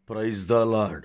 praise the lord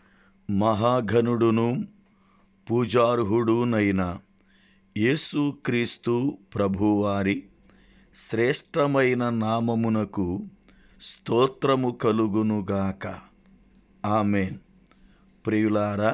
మహాఘనుడును పూజార్హుడునైన యేసుక్రీస్తు ప్రభువారి శ్రేష్టమైన నామమునకు స్తోత్రము కలుగునుగాక ఆమెన్ ప్రియులారా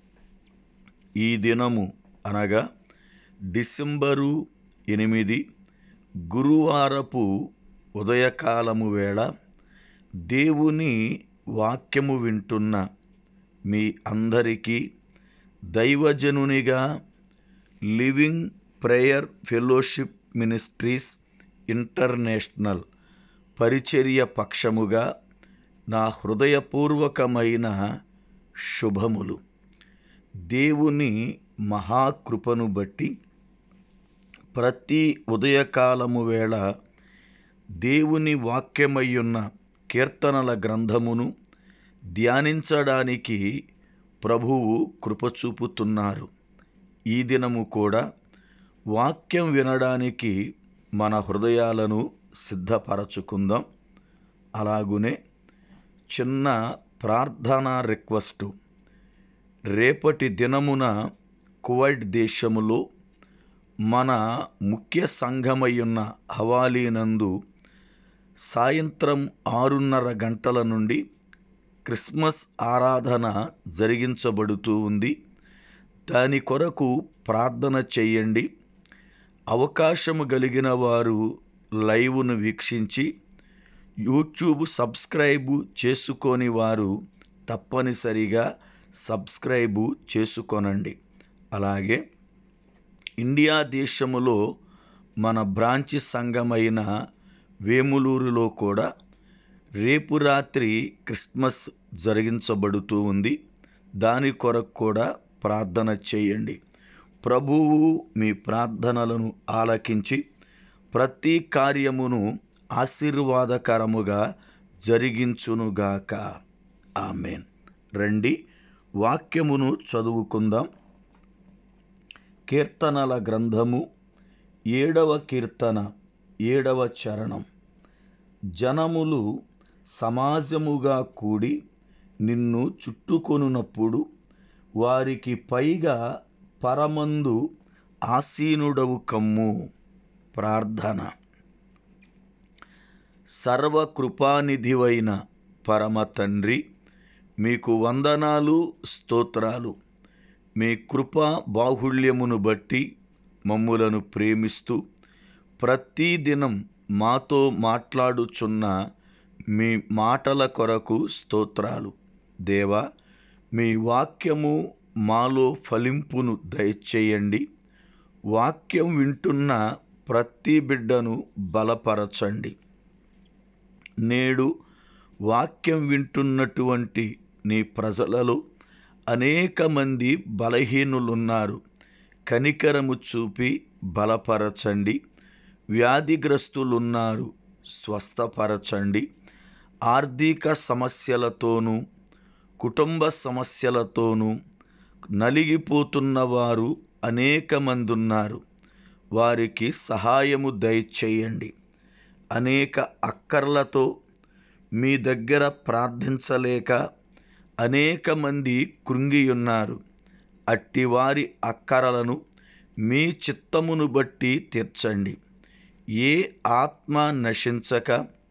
ఈ దినము అనగా డిసెంబరు ఎనిమిది గురువారపు ఉదయకాలము వేళ దేవుని వాక్యము వింటున్న మీ అందరికీ దైవజనునిగా living prayer fellowship ministries international పరిచర్య పక్షముగా నా హృదయపూర్వకమైన శుభములు దేవుని మహాకృపను బట్టి ప్రతి ఉదయకాలము వేళ దేవుని వాక్యమయ్యున్న కీర్తనల గ్రంథమును ధ్యానించడానికి ప్రభువు కృప చూపుతున్నారు ఈ దినము కూడా వాక్యం వినడానికి మన హృదయాలను సిద్ధపరచుకుందాం అలాగునే చిన్న ప్రార్థనా రిక్వెస్టు రేపటి దినమున కువైట్ దేశములో మన ముఖ్య సంఘమయ్యున్న హవాలీనందు సాయంత్రం ఆరున్నర గంటల నుండి క్రిస్మస్ ఆరాధన జరిగించబడుతూ ఉంది దాని కొరకు ప్రార్థన చేయండి అవకాశము కలిగిన వారు లైవ్ను వీక్షించి యూట్యూబ్ సబ్స్క్రైబు చేసుకొని వారు తప్పనిసరిగా సబ్స్క్రైబు చేసుకొనండి అలాగే ఇండియా దేశములో మన బ్రాంచి సంఘమైన వేములూరులో కూడా రేపు రాత్రి క్రిస్మస్ జరిగించబడుతూ ఉంది దాని కొరకు కూడా ప్రార్థన చేయండి ప్రభువు మీ ప్రార్థనలను ఆలకించి ప్రతి కార్యమును ఆశీర్వాదకరముగా జరిగించునుగాక ఆమెన్ రండి వాక్యమును చదువుకుందాం కీర్తనల గ్రంథము ఏడవ కీర్తన ఏడవ చరణం జనములు సమాజముగా కూడి నిన్ను చుట్టుకొనున్నప్పుడు వారికి పైగా పరమందు ఆసీనుడవు కమ్ము ప్రార్థన సర్వకృపానిధివైన పరమ తండ్రి మీకు వందనాలు స్తోత్రాలు మీ కృప బాహుళ్యమును బట్టి మమ్ములను ప్రేమిస్తూ ప్రతిదినం మాతో మాట్లాడుచున్న మీ మాటల కొరకు స్తోత్రాలు దేవా మీ వాక్యము మాలో ఫలింపును దయచేయండి వాక్యం వింటున్న ప్రతి బిడ్డను బలపరచండి నేడు వాక్యం వింటున్నటువంటి నీ ప్రజలలో అనేక మంది బలహీనులున్నారు కనికరము చూపి బలపరచండి వ్యాధిగ్రస్తులున్నారు స్వస్థపరచండి ఆర్థిక సమస్యలతోనూ కుటుంబ సమస్యలతోనూ నలిగిపోతున్న వారు అనేక మంది ఉన్నారు వారికి సహాయము దయచేయండి అనేక అక్కర్లతో మీ దగ్గర ప్రార్థించలేక అనేక మంది కృంగియున్నారు అట్టివారి అక్కరలను మీ చిత్తమును బట్టి తీర్చండి ఏ ఆత్మ నశించక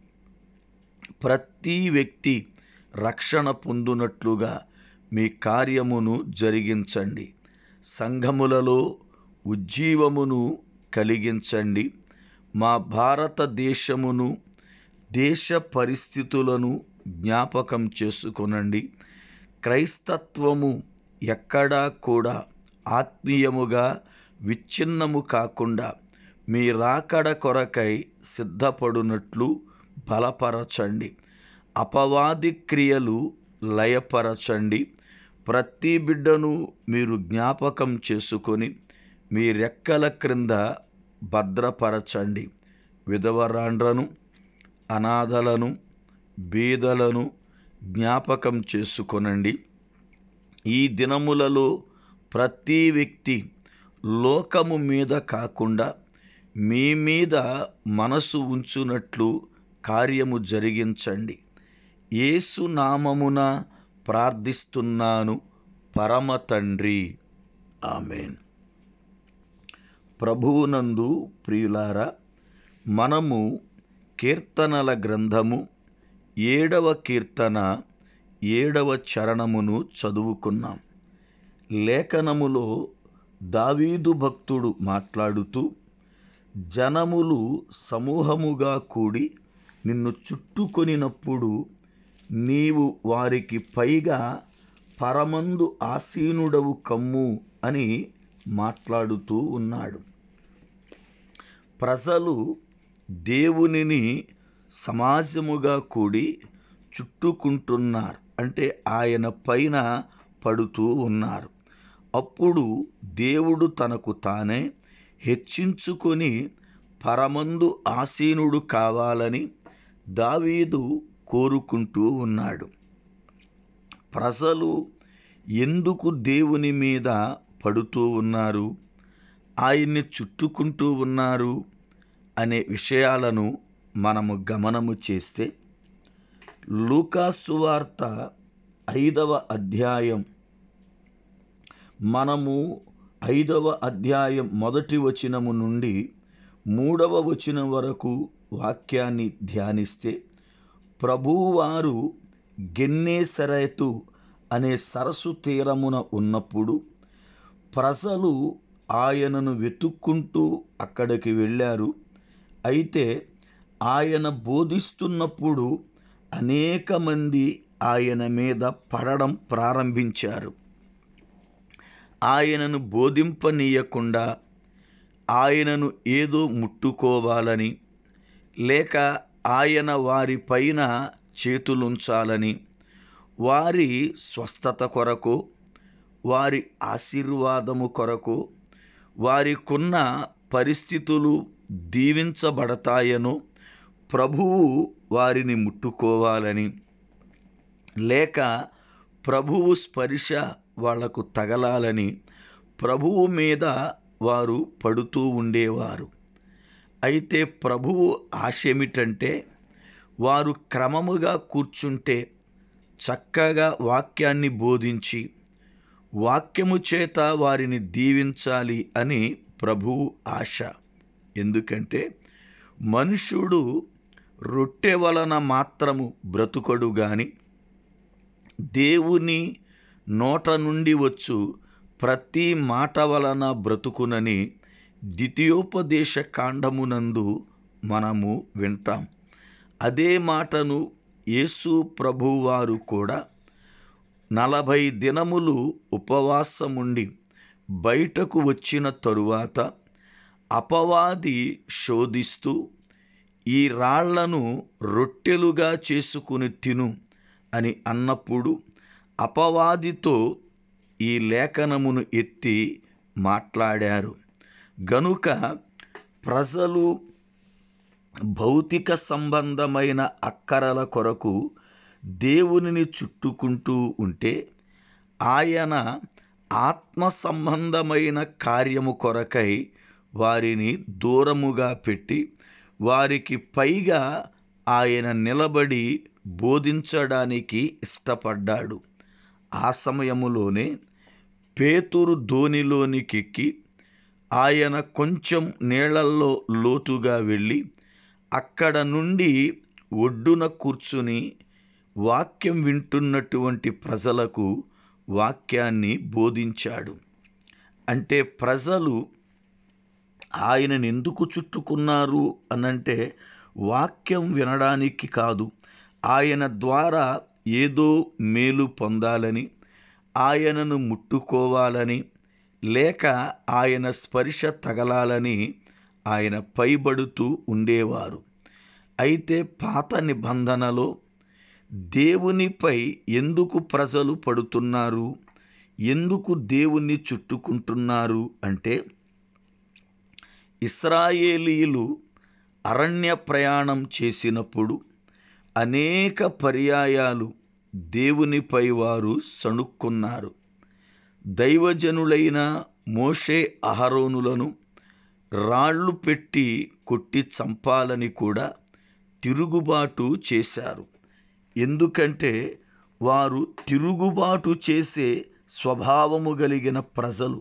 ప్రతి వ్యక్తి రక్షణ పొందునట్లుగా మీ కార్యమును జరిగించండి సంఘములలో ఉజ్జీవమును కలిగించండి మా భారతదేశమును దేశ పరిస్థితులను జ్ఞాపకం చేసుకొనండి క్రైస్తత్వము ఎక్కడా కూడా ఆత్మీయముగా విచ్ఛిన్నము కాకుండా మీ రాకడ కొరకై సిద్ధపడునట్లు బలపరచండి అపవాది క్రియలు లయపరచండి ప్రతి బిడ్డను మీరు జ్ఞాపకం చేసుకొని మీ రెక్కల క్రింద భద్రపరచండి విధవరాండ్రను అనాథలను బీదలను జ్ఞాపకం చేసుకొనండి ఈ దినములలో ప్రతి వ్యక్తి లోకము మీద కాకుండా మీ మీద మనసు ఉంచునట్లు కార్యము జరిగించండి యేసు నామమున ప్రార్థిస్తున్నాను పరమ తండ్రి ఆమెన్ ప్రభువునందు ప్రియులారా మనము కీర్తనల గ్రంథము ఏడవ కీర్తన ఏడవ చరణమును చదువుకున్నాం లేఖనములో దావీదు భక్తుడు మాట్లాడుతూ జనములు సమూహముగా కూడి నిన్ను చుట్టుకొనినప్పుడు నీవు వారికి పైగా పరమందు ఆసీనుడవు కమ్ము అని మాట్లాడుతూ ఉన్నాడు ప్రజలు దేవునిని సమాజముగా కూడి చుట్టుకుంటున్నారు అంటే ఆయన పైన పడుతూ ఉన్నారు అప్పుడు దేవుడు తనకు తానే హెచ్చించుకొని పరమందు ఆసీనుడు కావాలని దావీదు కోరుకుంటూ ఉన్నాడు ప్రజలు ఎందుకు దేవుని మీద పడుతూ ఉన్నారు ఆయన్ని చుట్టుకుంటూ ఉన్నారు అనే విషయాలను మనము గమనము చేస్తే లూకాసు వార్త ఐదవ అధ్యాయం మనము ఐదవ అధ్యాయం మొదటి వచనము నుండి మూడవ వచనం వరకు వాక్యాన్ని ధ్యానిస్తే ప్రభువారు గెన్నేసరైతు అనే సరస్సు తీరమున ఉన్నప్పుడు ప్రజలు ఆయనను వెతుక్కుంటూ అక్కడికి వెళ్ళారు అయితే ఆయన బోధిస్తున్నప్పుడు అనేక మంది ఆయన మీద పడడం ప్రారంభించారు ఆయనను బోధింపనీయకుండా ఆయనను ఏదో ముట్టుకోవాలని లేక ఆయన వారి పైన చేతులుంచాలని వారి స్వస్థత కొరకు వారి ఆశీర్వాదము కొరకు వారికున్న పరిస్థితులు దీవించబడతాయనో ప్రభువు వారిని ముట్టుకోవాలని లేక ప్రభువు స్పర్శ వాళ్లకు తగలాలని ప్రభువు మీద వారు పడుతూ ఉండేవారు అయితే ప్రభువు ఆశ ఏమిటంటే వారు క్రమముగా కూర్చుంటే చక్కగా వాక్యాన్ని బోధించి వాక్యము చేత వారిని దీవించాలి అని ప్రభువు ఆశ ఎందుకంటే మనుషుడు రొట్టె వలన మాత్రము బ్రతుకడు గాని దేవుని నోట నుండి వచ్చు ప్రతి మాట వలన బ్రతుకునని ద్వితీయోపదేశ కాండమునందు మనము వింటాం అదే మాటను యేసు ప్రభువారు కూడా నలభై దినములు ఉపవాసముండి బయటకు వచ్చిన తరువాత అపవాది శోధిస్తూ ఈ రాళ్లను రొట్టెలుగా చేసుకుని తిను అని అన్నప్పుడు అపవాదితో ఈ లేఖనమును ఎత్తి మాట్లాడారు గనుక ప్రజలు భౌతిక సంబంధమైన అక్కరల కొరకు దేవునిని చుట్టుకుంటూ ఉంటే ఆయన ఆత్మ సంబంధమైన కార్యము కొరకై వారిని దూరముగా పెట్టి వారికి పైగా ఆయన నిలబడి బోధించడానికి ఇష్టపడ్డాడు ఆ సమయములోనే పేతురు ధోనిలోనికెక్కి ఆయన కొంచెం నీళ్లల్లో లోతుగా వెళ్ళి అక్కడ నుండి ఒడ్డున కూర్చుని వాక్యం వింటున్నటువంటి ప్రజలకు వాక్యాన్ని బోధించాడు అంటే ప్రజలు ఆయనను ఎందుకు చుట్టుకున్నారు అనంటే వాక్యం వినడానికి కాదు ఆయన ద్వారా ఏదో మేలు పొందాలని ఆయనను ముట్టుకోవాలని లేక ఆయన స్పర్శ తగలాలని ఆయన పైబడుతూ ఉండేవారు అయితే పాత నిబంధనలో దేవునిపై ఎందుకు ప్రజలు పడుతున్నారు ఎందుకు దేవుణ్ణి చుట్టుకుంటున్నారు అంటే ఇస్రాయేలీలు అరణ్య ప్రయాణం చేసినప్పుడు అనేక పర్యాయాలు దేవునిపై వారు సణుక్కున్నారు దైవజనులైన మోషే అహరోనులను రాళ్ళు పెట్టి కొట్టి చంపాలని కూడా తిరుగుబాటు చేశారు ఎందుకంటే వారు తిరుగుబాటు చేసే స్వభావము కలిగిన ప్రజలు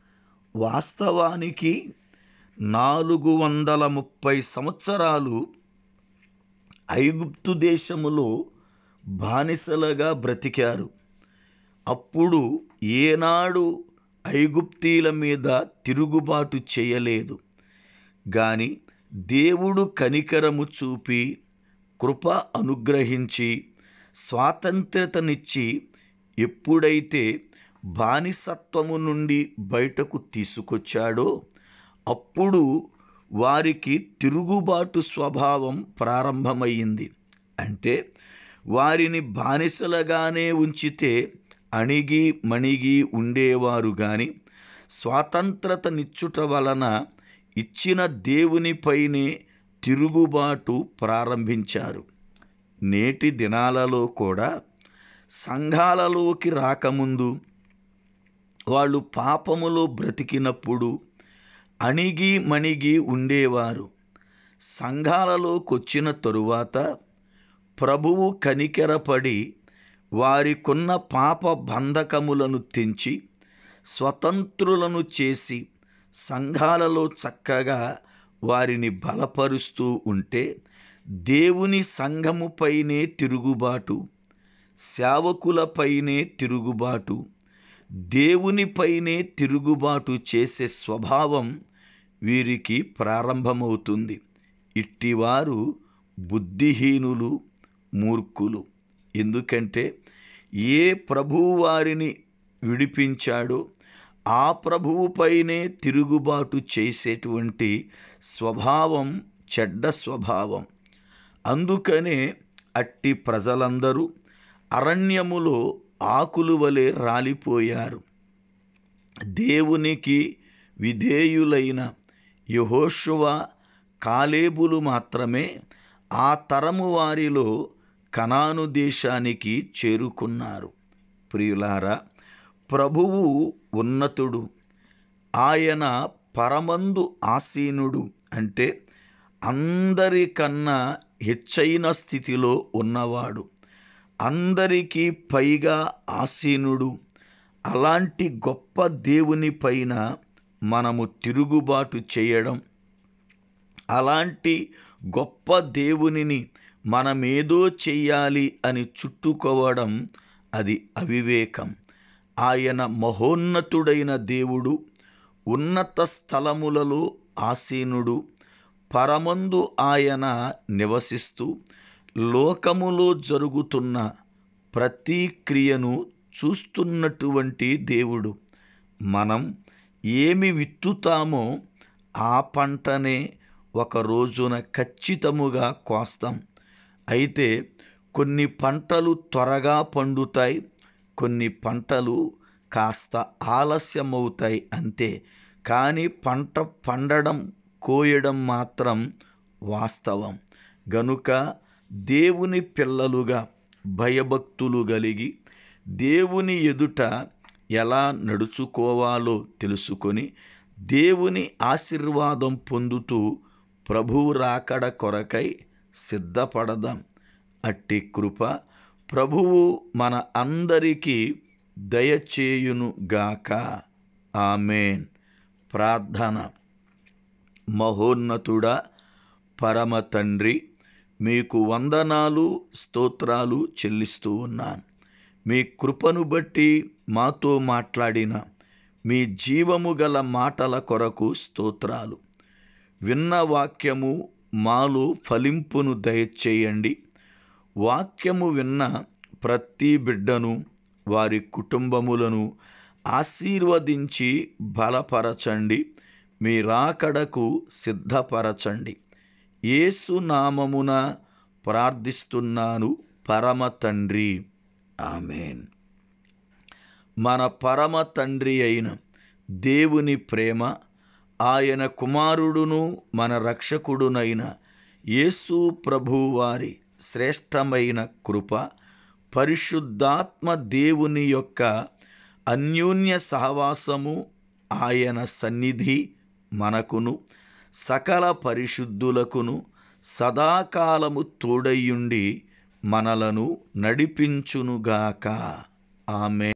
వాస్తవానికి నాలుగు వందల ముప్పై సంవత్సరాలు ఐగుప్తు దేశములో బానిసలుగా బ్రతికారు అప్పుడు ఏనాడు ఐగుప్తీల మీద తిరుగుబాటు చేయలేదు గాని దేవుడు కనికరము చూపి కృప అనుగ్రహించి స్వాతంత్రతనిచ్చి ఎప్పుడైతే బానిసత్వము నుండి బయటకు తీసుకొచ్చాడో అప్పుడు వారికి తిరుగుబాటు స్వభావం ప్రారంభమైంది అంటే వారిని బానిసలుగానే ఉంచితే అణిగి మణిగి ఉండేవారు గాని స్వాతంత్రతనిచ్చుట వలన ఇచ్చిన దేవునిపైనే తిరుగుబాటు ప్రారంభించారు నేటి దినాలలో కూడా సంఘాలలోకి రాకముందు వాళ్ళు పాపములో బ్రతికినప్పుడు అణిగి మణిగి ఉండేవారు సంఘాలలోకి వచ్చిన తరువాత ప్రభువు కనికెరపడి వారికున్న పాప బంధకములను తెంచి స్వతంత్రులను చేసి సంఘాలలో చక్కగా వారిని బలపరుస్తూ ఉంటే దేవుని సంఘముపైనే తిరుగుబాటు సేవకులపైనే తిరుగుబాటు దేవునిపైనే తిరుగుబాటు చేసే స్వభావం వీరికి ప్రారంభమవుతుంది ఇట్టివారు బుద్ధిహీనులు మూర్ఖులు ఎందుకంటే ఏ ప్రభువు వారిని విడిపించాడో ఆ ప్రభువుపైనే తిరుగుబాటు చేసేటువంటి స్వభావం చెడ్డ స్వభావం అందుకనే అట్టి ప్రజలందరూ అరణ్యములో ఆకులు వలె రాలిపోయారు దేవునికి విధేయులైన యహోషువ కాలేబులు మాత్రమే ఆ తరము వారిలో కనాను దేశానికి చేరుకున్నారు ప్రియులారా ప్రభువు ఉన్నతుడు ఆయన పరమందు ఆసీనుడు అంటే అందరికన్నా హెచ్చైన స్థితిలో ఉన్నవాడు అందరికీ పైగా ఆసీనుడు అలాంటి గొప్ప దేవుని పైన మనము తిరుగుబాటు చేయడం అలాంటి గొప్ప దేవునిని మనమేదో చెయ్యాలి అని చుట్టుకోవడం అది అవివేకం ఆయన మహోన్నతుడైన దేవుడు ఉన్నత స్థలములలో ఆసీనుడు పరమందు ఆయన నివసిస్తూ లోకములో జరుగుతున్న ప్రతి క్రియను చూస్తున్నటువంటి దేవుడు మనం ఏమి విత్తుతామో ఆ పంటనే ఒక రోజున ఖచ్చితముగా కోస్తాం అయితే కొన్ని పంటలు త్వరగా పండుతాయి కొన్ని పంటలు కాస్త ఆలస్యమవుతాయి అంతే కానీ పంట పండడం కోయడం మాత్రం వాస్తవం గనుక దేవుని పిల్లలుగా భయభక్తులు కలిగి దేవుని ఎదుట ఎలా నడుచుకోవాలో తెలుసుకొని దేవుని ఆశీర్వాదం పొందుతూ ప్రభువు రాకడ కొరకై సిద్ధపడదాం అట్టి కృప ప్రభువు మన అందరికీ దయచేయునుగాక ఆమెన్ ప్రార్థన మహోన్నతుడా పరమ తండ్రి మీకు వందనాలు స్తోత్రాలు చెల్లిస్తూ ఉన్నాను మీ కృపను బట్టి మాతో మాట్లాడిన మీ జీవము గల మాటల కొరకు స్తోత్రాలు విన్న వాక్యము మాలో ఫలింపును దయచేయండి వాక్యము విన్న ప్రతి బిడ్డను వారి కుటుంబములను ఆశీర్వదించి బలపరచండి మీ రాకడకు సిద్ధపరచండి యేసు నామమున ప్రార్థిస్తున్నాను పరమ తండ్రి ఆమెన్ మన పరమ తండ్రి అయిన దేవుని ప్రేమ ఆయన కుమారుడును మన రక్షకుడునైన యేసు ప్రభువారి శ్రేష్టమైన కృప పరిశుద్ధాత్మ దేవుని యొక్క అన్యోన్య సహవాసము ఆయన సన్నిధి మనకును సకల పరిశుద్ధులకును సదాకాలము తోడయ్యుండి మనలను నడిపించునుగాక ఆమె